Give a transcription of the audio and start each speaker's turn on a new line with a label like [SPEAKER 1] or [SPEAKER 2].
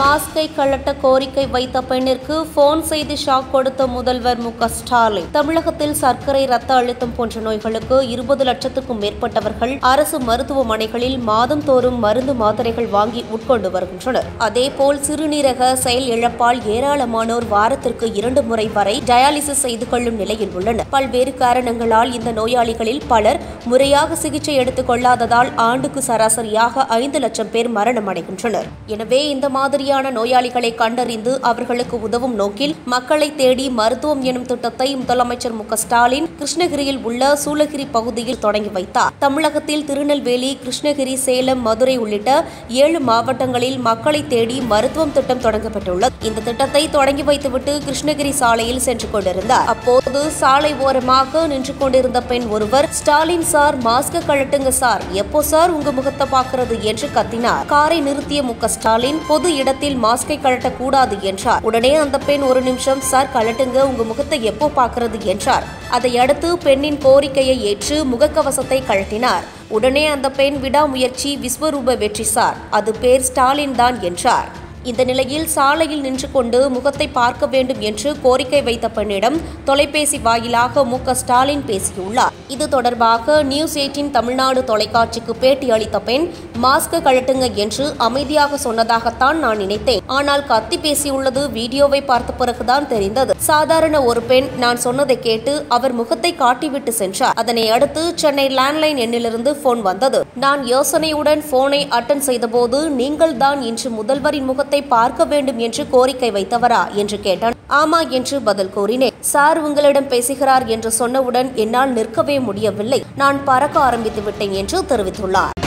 [SPEAKER 1] மாஸ்கை கழட்ட கோரிக்கை வைத்த பெண்ணிற்கு போன் செய்து ஷாக் கொடுத்த முதல்வர் மு க ஸ்டாலின் தமிழகத்தில் சர்க்கரை ரத்த அழுத்தம் போன்ற நோய்களுக்கு இருபது லட்சத்துக்கும் மேற்பட்டவர்கள் அரசு மருத்துவமனைகளில் மாதந்தோறும் மருந்து மாத்திரைகள் வாங்கி உட்கொண்டு வருகின்றனர் அதேபோல் சிறுநீரக செயல் இழப்பால் ஏராளமானோர் வாரத்திற்கு இரண்டு முறை வரை டயாலிசிஸ் செய்து கொள்ளும் நிலையில் உள்ளனர் பல்வேறு காரணங்களால் இந்த நோயாளிகளில் பலர் முறையாக சிகிச்சை எடுத்துக் கொள்ளாததால் ஆண்டுக்கு சராசரியாக ஐந்து லட்சம் பேர் மரணம் அடைகின்றனர் எனவே இந்த மாதிரியான நோயாளிகளை கண்டறிந்து அவர்களுக்கு உதவும் நோக்கில் மக்களை தேடி மருத்துவம் எனும் திட்டத்தை முதலமைச்சர் மு க ஸ்டாலின் கிருஷ்ணகிரியில் உள்ள சூளகிரி பகுதியில் தொடங்கி வைத்தார் தமிழகத்தில் திருநெல்வேலி கிருஷ்ணகிரி சேலம் மதுரை உள்ளிட்ட ஏழு மாவட்டங்களில் மக்களை தேடி மருத்துவம் திட்டம் தொடங்கப்பட்டுள்ளது இந்த திட்டத்தை தொடங்கி வைத்துவிட்டு கிருஷ்ணகிரி சாலையில் சென்று கொண்டிருந்தார் அப்போது சாலை ஓரமாக நின்று கொண்டிருந்த பெண் ஒருவர் ஸ்டாலின் சார் மாஸ்க கழட்டுங்க சார் எப்போ சார் உங்க முகத்தை பார்க்கிறது என்று கத்தினார் காரை நிறுத்திய மு க ஸ்டாலின் பொது இடத்தில் மாஸ்கை கழட்டக்கூடாது என்றார் உடனே அந்த பெண் ஒரு நிமிஷம் சார் கழட்டுங்க உங்க முகத்தை எப்போ பார்க்கிறது என்றார் அதை அடுத்து பெண்ணின் கோரிக்கையை ஏற்று முகக்கவசத்தை கழட்டினார் உடனே அந்த பெண் விடாமுயற்சி விஸ்வரூப வெற்றி சார் அது பேர் ஸ்டாலின் தான் என்றார் இந்த நிலையில் சாலையில் நின்று கொண்டு முகத்தை பார்க்க வேண்டும் என்று கோரிக்கை வைத்த பெண்ணிடம் தொலைபேசி வாயிலாக மு க ஸ்டாலின் பேசியுள்ளார் இது தொடர்பாக நியூஸ் எயிட்டின் தமிழ்நாடு தொலைக்காட்சிக்கு பேட்டி அளித்த பெண் மாஸ்க் கழட்டுங்க என்று அமைதியாக சொன்னதாகத்தான் நான் நினைத்தேன் ஆனால் கத்தி பேசியுள்ளது வீடியோவை பார்த்த பிறகுதான் தெரிந்தது சாதாரண ஒரு பெண் நான் சொன்னதை கேட்டு அவர் முகத்தை காட்டிவிட்டு சென்றார் அதனை அடுத்து சென்னை லேண்ட்லைன் எண்ணிலிருந்து போன் வந்தது நான் யோசனையுடன் போனை அட்டன் செய்தபோது நீங்கள் தான் இன்று முதல்வரின் முகத்தை பார்க்க வேண்டும் என்று கோரிக்கை வைத்தவரா என்று கேட்டான் ஆமா என்று பதில் கூறினேன் சார் உங்களிடம் பேசுகிறார் என்று சொன்னவுடன் என்னால் நிற்கவே முடியவில்லை நான் பறக்க ஆரம்பித்து விட்டேன் என்று தெரிவித்துள்ளார்